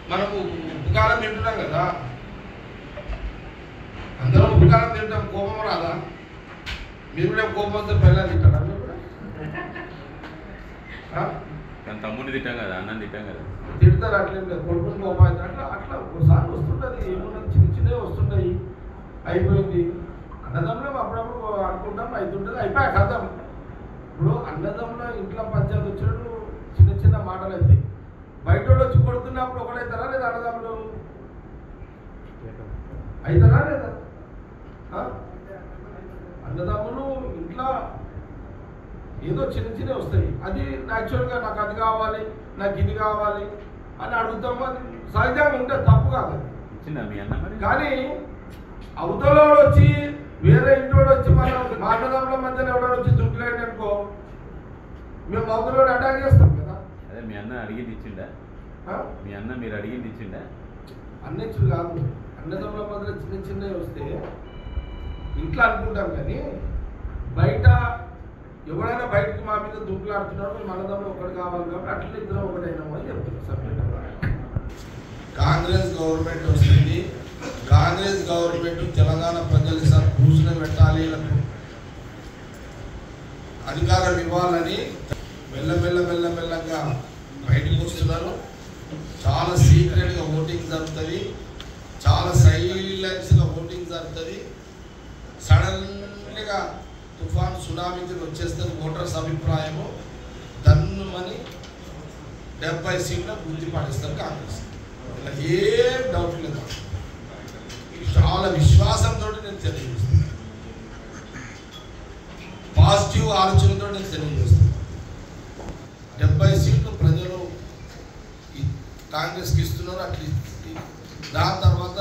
మనము ఉపకారం తింటున్నాం కదా అందరం ఉపకారం తింటాం కోపం రాదా మీరు కూడా కోపం వస్తే పిల్లలు తింటారా మీరు కూడా ఆ? కానీ తమ్ముడిని తిట్టాం కదా అన్నం తిట్టాం కదా తిడతారు అట్లేం లేదు కొడుకుని కోపం అయితే అట్లా అట్లా ఒకసారి వస్తుంటుంది ఏమున్నది చిన్న చిన్నవి వస్తుంటాయి అయిపోయింది అన్నదమ్ములు అప్పుడప్పుడు అనుకుంటాం అవుతుంటుంది అయిపోయా కథం ఇప్పుడు అన్నదమ్ముల ఇంట్లో పంచాయతీ వచ్చినప్పుడు చిన్న చిన్న మాటలు అవుతాయి బయట వాళ్ళు వచ్చి కొడుతున్నప్పుడు ఒకడైతారా లేదా అన్నదమ్ములు అవుతారా లేదా ఆ? అన్నదమ్ములు ఇంట్లో ఏదో చిన్న చిన్నవి వస్తాయి అది యాక్చువల్గా నాకు అది కావాలి నాకు ఇది కావాలి అని అడుగుతాము అది సహజంగా ఉంటే తప్పు కాదు అది. ఇచ్చిందా మీ అన్న మరి కానీ అవతలోడు వచ్చి వేరే ఇంటోడు వచ్చి మనం మాటదమ్ముల మధ్యన ఎవడో వచ్చి దుడ్లేడు అనుకో మేము అవతలోడు అటాక్ చేస్తాం కదా అదే మీ అన్న అడిగింది ఇచ్చిండా ఆ? మీ అన్న మీరు అడిగింది ఇచ్చిండా అన్నిచ్చుడు కాదు అన్నదమ్ముల మధ్య చిన్న చిన్నవి వస్తే ఇంట్లో అనుకుంటాం కానీ బయట ఎవడైనా బయటకు మా మీద దుంకులాడుతున్నాడు మేము అన్నదమ్ములు ఒకటి కావాలి కాబట్టి అట్లా ఇద్దరం ఒకటైనాము అని చెప్తున్నారు సబ్జెక్ట్ కాంగ్రెస్ గవర్నమెంట్ వస్తుంది కాంగ్రెస్ గవర్నమెంట్ తెలంగాణ ప్రజలు సార్ కూర్చుని పెట్టాలి వీళ్ళకు అధికారం ఇవ్వాలని మెల్లమెల్ల మెల్లమెల్లగా బయటకు వస్తున్నారు చాలా సీక్రెట్గా ఓటింగ్ జరుగుతుంది చాలా సైలెన్స్గా ఓటింగ్ జరుగుతుంది సడన్గా తుఫాన్ సునామీ కింద వచ్చేస్తుంది ఓటర్స్ అభిప్రాయము దన్నుమని డెబ్బై సీట్ల బుద్ధి పాటిస్తారు కాంగ్రెస్ ఇలా ఏం డౌట్ లేదు చాలా విశ్వాసంతో నేను తెలియజేస్తాను పాజిటివ్ ఆలోచనతో నేను తెలియజేస్తాను డెబ్బై సీట్లు ప్రజలు ఈ కాంగ్రెస్కి ఇస్తున్నారు అట్లా ఇ- దాని తర్వాత